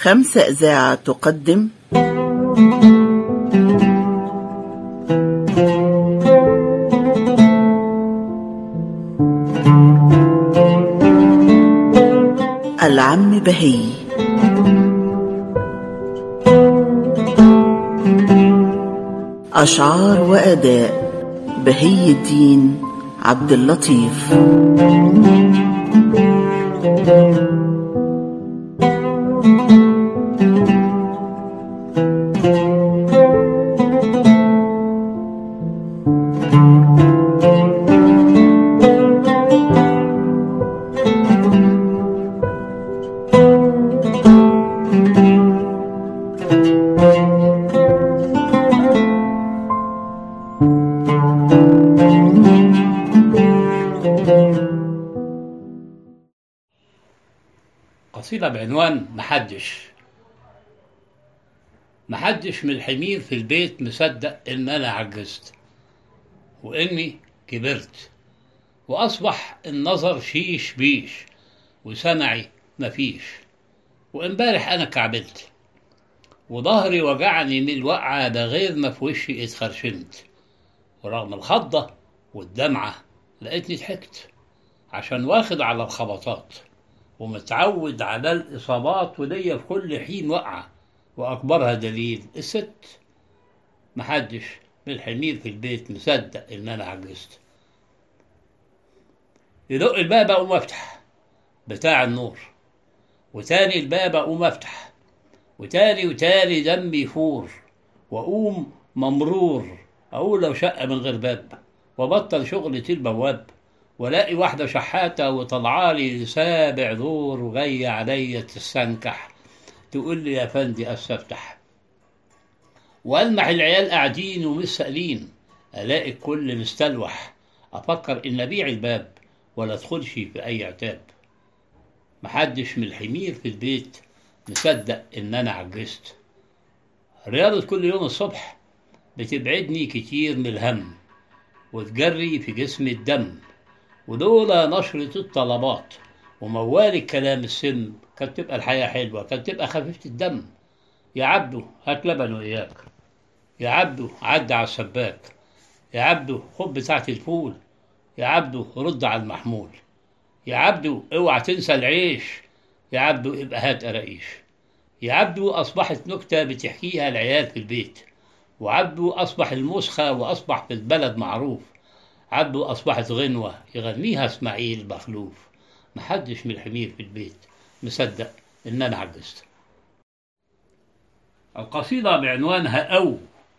خمسة إذاعة تقدم العم بهي أشعار وأداء بهي الدين عبد اللطيف قصيدة بعنوان محدش محدش من الحمير في البيت مصدق إن أنا عجزت وإني كبرت وأصبح النظر شيش بيش وسمعي مفيش وإمبارح أنا كعبلت وظهري وجعني من الوقعة ده غير ما في وشي اتخرشمت ورغم الخضة والدمعة لقيتني ضحكت عشان واخد على الخبطات ومتعود على الإصابات وليا في كل حين وقعة وأكبرها دليل الست محدش من الحمير في البيت مصدق إن أنا عجزت يدق الباب أقوم أفتح بتاع النور وتاني الباب أقوم أفتح وتاني وتاني دمي يفور وأقوم ممرور أقول لو شقة من غير باب وبطل شغلة البواب والاقي واحدة شحاتة وطلعالي سابع دور وجاية عليا تستنكح تقول لي يا فندي استفتح والمح العيال قاعدين ومش سائلين الاقي الكل مستلوح افكر ان ابيع الباب ولا ادخلش في اي عتاب محدش من الحمير في البيت مصدق ان انا عجزت رياضة كل يوم الصبح بتبعدني كتير من الهم وتجري في جسمي الدم ودول نشرة الطلبات وموال الكلام السم كانت تبقى الحياة حلوة كانت تبقى خفيفة الدم يا عبدو هات لبن وإياك يا عبدو عدى على السباك يا عبدو خد بتاعة الفول يا عبدو رد على المحمول يا عبدو اوعى تنسى العيش يا عبدو ابقى هات قراقيش يا عبدو أصبحت نكتة بتحكيها العيال في البيت وعبدو أصبح المسخة وأصبح في البلد معروف عبده أصبحت غنوة يغنيها إسماعيل مخلوف محدش من الحمير في البيت مصدق إن أنا عجزت القصيدة بعنوانها أو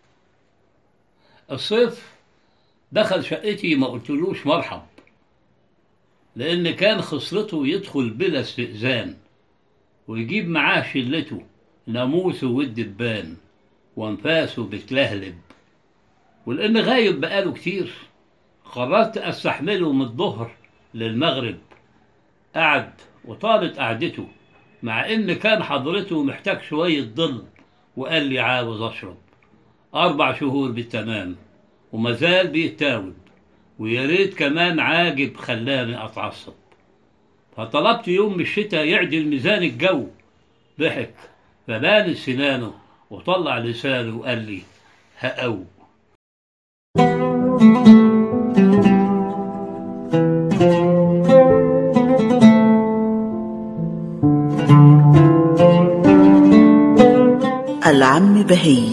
الصيف دخل شقتي ما قلتلوش مرحب لأن كان خصلته يدخل بلا استئذان ويجيب معاه شلته ناموسه والدبان وانفاسه بتلهلب ولأن غايب بقاله كتير قررت استحمله من الظهر للمغرب قعد وطالت قعدته مع ان كان حضرته محتاج شوية ظل وقال لي عاوز اشرب اربع شهور بالتمام ومازال بيتاوب ويا ريت كمان عاجب خلاني اتعصب فطلبت يوم الشتاء يعدل ميزان الجو ضحك فبان سنانه وطلع لسانه وقال لي هقو العم بهي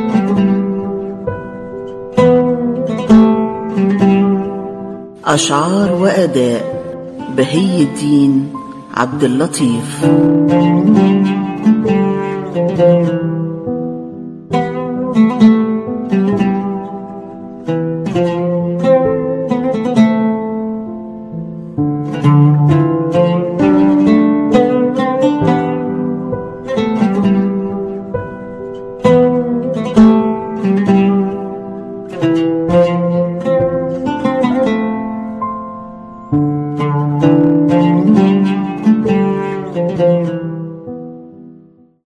أشعار وأداء بهي الدين عبد اللطيف